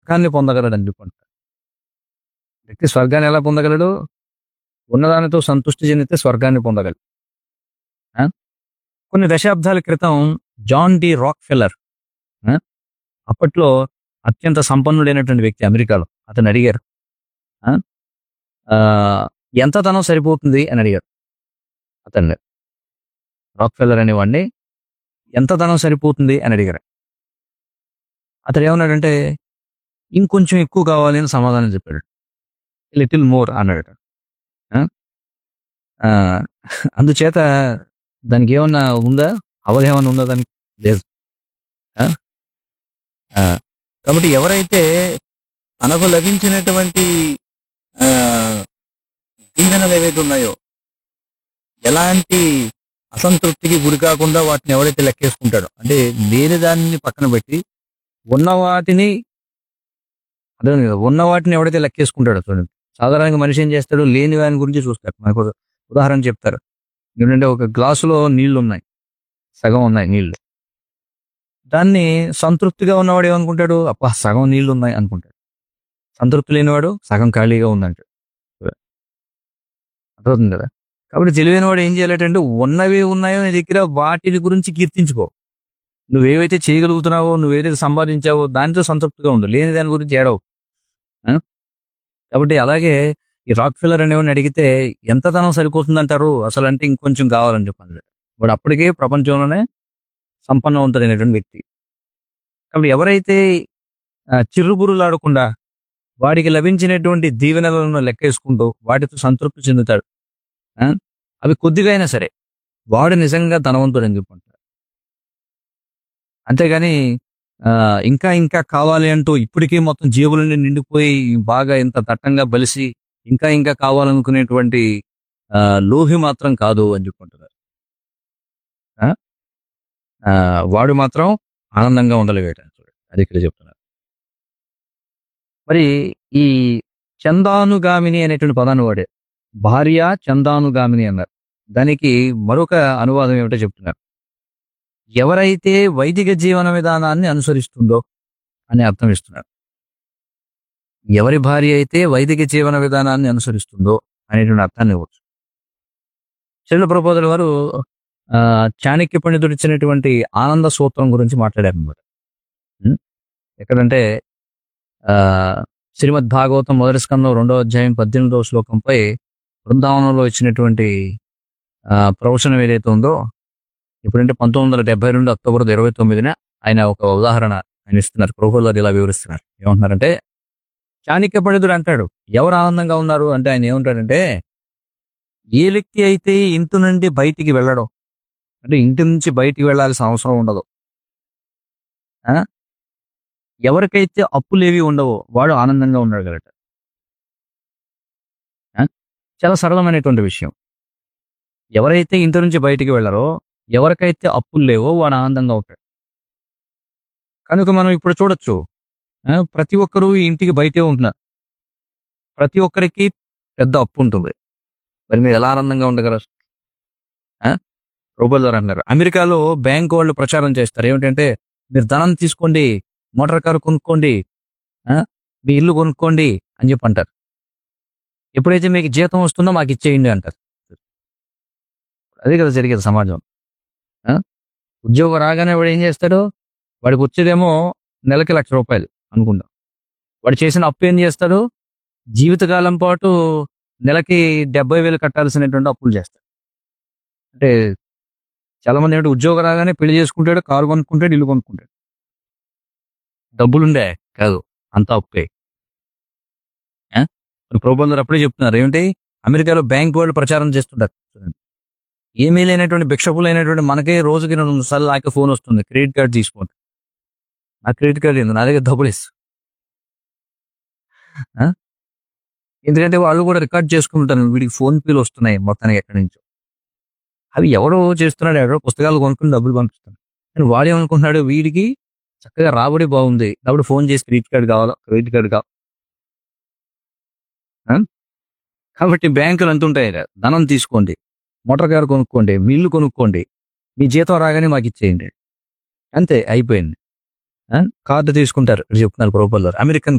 స్వర్గాన్ని పొందగలడు అని చెప్పుకుంటారు వ్యక్తి స్వర్గాన్ని ఎలా పొందగలడు ఉన్నదానితో సంతృష్టి చెందితే స్వర్గాన్ని పొందగలడు ఆ? కొన్ని దశాబ్దాల క్రితం జాన్ డి రాక్ ఫెల్లర్ అప్పట్లో అత్యంత సంపన్నుడైనటువంటి వ్యక్తి అమెరికాలో అతను అడిగారు ఆ? ఆ, ఎంత ధనం సరిపోతుంది అని అడిగారు అతన్ని రాక్ ఫెల్లర్ అనేవాడిని ఎంత ధనం సరిపోతుంది అని అడిగారు అతడు ఏమన్నాడంటే ఇంకొంచెం ఎక్కువ కావాలి అని సమాధానం చెప్పాడు లిటిల్ మోర్ అన్నాడు ఆ? ఆ, అందుచేత దానికి ఏమన్నా ఉందా అవధేమన్నా ఉందా దానికి లేదు ఆ? ఆ, కాబట్టి ఎవరైతే తనకు లభించినటువంటి ఆ, దీవెనలు ఏవైతే ఉన్నాయో ఎలాంటి అసంతృప్తికి గురి కాకుండా వాటిని ఎవరైతే లెక్కేసుకుంటాడో అంటే లేని దాన్ని పక్కన పెట్టి ఉన్న వాటిని అదే ఉన్న వాటిని ఎవడైతే లెక్కేసుకుంటాడో చూడండి సాధారణంగా మనిషి ఏం చేస్తాడు లేని వాని గురించి చూస్తాడు మనకు ఒక ఉదాహరణ చెప్తారు ఏంటంటే ఒక గ్లాసులో నీళ్లు ఉన్నాయి సగం ఉన్నాయి నీళ్లు దాన్ని సంతృప్తిగా ఉన్నవాడు ఏమనుకుంటాడు అప్ప సగం నీళ్లు ఉన్నాయి అనుకుంటాడు సంతృప్తి లేనివాడు సగం ఖాళీగా ఉందంటాడు అర్థమవుతుంది కదా కాబట్టి తెలివైన వాడు ఏం చేయాలంటే ఉన్నవి ఉన్నాయో నీ దగ్గర వాటి గురించి కీర్తించుకో నువ్వేవైతే చేయగలుగుతున్నావో నువ్వేదైతే సంపాదించావో దానితో సంతృప్తిగా ఉండు లేని దాని గురించి ఏడవు ఆ? కాబట్టి అలాగే ఈ రాక్ ఫిల్లర్ అనేవాడిని అడిగితే ఎంత ధనం సరిపోతుందంటారు అసలు అంటే ఇంకొంచెం కావాలని చెప్పాను వాడు అప్పటికే ప్రపంచంలోనే సంపన్నవంతుడైనటువంటి వ్యక్తి కాబట్టి ఎవరైతే ఆ, చిర్రుబురులాడకుండా వాడికి లభించినటువంటి దీవెనలను లెక్కేసుకుంటూ వాటితో సంతృప్తి చెందుతాడు ఆ? అవి కొద్దిగా అయినా సరే వాడు నిజంగా ధనవంతుడు అని చెప్పుకుంటాడు అంతేగాని ఆ, ఇంకా ఇంకా కావాలి అంటూ ఇప్పటికీ మొత్తం జేబులన్నీ నిండిపోయి బాగా ఇంత దట్టంగా బలిసి ఇంకా ఇంకా కావాలనుకునేటువంటి ఆ, లోహి మాత్రం కాదు అని చెప్పుకుంటున్నారు ఆ? ఆ, వాడు మాత్రం ఆనందంగా ఉండలేవేయటం చూడండి అది ఇక్కడ చెప్తున్నారు మరి ఈ చందానుగామిని అనేటువంటి పదాన్ని వాడే భార్య చందానుగామిని అన్నారు దానికి మరొక అనువాదం ఏమిటో చెప్తున్నారు ఎవరైతే వైదిక జీవన విధానాన్ని అనుసరిస్తుందో అని అర్థం ఇస్తున్నారు ఎవరి భార్య అయితే వైదిక జీవన విధానాన్ని అనుసరిస్తుందో అనేటువంటి అర్థాన్ని ఇవ్వచ్చు శైల ప్రబోధుల వారు ఆ, చాణక్య పండితుడు ఇచ్చినటువంటి ఆనంద సూత్రం గురించి మాట్లాడారు అనమాట ఎక్కడంటే ఆ శ్రీమద్ భాగవతం మొదటి స్కందం రెండో అధ్యాయం పద్దెనిమిదవ శ్లోకంపై బృందావనంలో ఇచ్చినటువంటి ఆ, ప్రవచనం ఏదైతే ఉందో ఇప్పుడంటే పంతొమ్మిది వందల డెబ్బై రెండు అక్టోబర్ ఇరవై తొమ్మిదిన ఆయన ఒక ఉదాహరణ ఆయన ఇస్తున్నారు ప్రభుత్వాలు ఇలా వివరిస్తున్నారు ఏమంటున్నారంటే చాణక్య పండితుడు అంటాడు ఎవరు ఆనందంగా ఉన్నారు అంటే ఆయన ఏమంటాడంటే ఏ వ్యక్తి అయితే ఇంటి నుండి బయటికి వెళ్ళడం అంటే ఇంటి నుంచి బయటికి వెళ్ళాల్సిన అవసరం ఉండదు ఆ? ఎవరికైతే అప్పులేవి ఉండవో వాడు ఆనందంగా ఉండగలట ఆ? చాలా సరళమైనటువంటి విషయం ఎవరైతే ఇంటి నుంచి బయటికి వెళ్ళరో ఎవరికైతే అప్పులు లేవో వాడు ఆనందంగా ఉంటాడు కనుక మనం ఇప్పుడు చూడొచ్చు ఆ, ప్రతి ఒక్కరూ ఈ ఇంటికి బయటే ఉంటున్నారు ప్రతి ఒక్కరికి పెద్ద అప్పు ఉంటుంది మరి మీరు ఎలా ఆనందంగా ఉండగలరు రూపాయలు ద్వారా అన్నారు అమెరికాలో బ్యాంక్ వాళ్ళు ప్రచారం చేస్తారు ఏమిటంటే మీరు ధనం తీసుకోండి మోటార్ కారు కొనుక్కోండి ఆ, మీ ఇల్లు కొనుక్కోండి అని చెప్పి అంటారు ఎప్పుడైతే మీకు జీతం వస్తుందో మాకు ఇచ్చేయండి అంటారు అదే కదా జరిగేది సమాజం ఆ? ఉద్యోగం రాగానే వాడు ఏం చేస్తాడు వాడికి వచ్చేదేమో నెలకి లక్ష రూపాయలు అనుకుందాం వాడు చేసిన అప్పు ఏం చేస్తాడు జీవితకాలం పాటు నెలకి డెబ్బై వేలు కట్టాల్సినటువంటి అప్పులు చేస్తాడు అంటే చాలా మంది ఏంటంటే ఉద్యోగం రాగానే పెళ్లి చేసుకుంటాడు కారు కొనుక్కుంటాడు ఇల్లు కొనుక్కుంటాడు డబ్బులుండే కాదు అంత అప్పే ఆ? మరి ప్రభుత్వం అప్పుడే చెప్తున్నారు ఏమిటి అమెరికాలో బ్యాంక్ వాళ్ళు ప్రచారం చేస్తుంటారు చూడండి. ఏమీ లేనటువంటి భిక్షకులైనటువంటి మనకే రోజుకి రెండు సార్లు నాకు ఫోన్ వస్తుంది క్రెడిట్ కార్డు తీసుకోండి నా క్రెడిట్ కార్డు ఏంది నా దగ్గర డబ్బులు ఇస్తా ఆ? ఎందుకంటే వాళ్ళు కూడా రికార్డ్ చేసుకుంటారు వీడికి ఫోన్ పేలు వస్తున్నాయి మొత్తానికి ఎక్కడి నుంచో అవి ఎవడో చేస్తున్నాడు ఎవడో పుస్తకాలు కొనుక్కుని డబ్బులు పంపిస్తాడు కానీ వాడు ఏమనుకుంటున్నాడు వీడికి చక్కగా రాబడి బాగుంది కాబట్టి ఫోన్ చేసి క్రెడిట్ కార్డు కావాలా క్రెడిట్ కార్డు కావాలి ఆ? కాబట్టి బ్యాంకులు ఎంత ఉంటాయి ధనం తీసుకోండి మోటార్ కారు కొనుక్కోండి మీ ఇల్లు కొనుక్కోండి మీ జీతం రాగానే మాకు ఇచ్చేయండి అంతే అయిపోయింది కార్డు తీసుకుంటారు చెప్తున్నారు ప్రభుత్వాలు అమెరికన్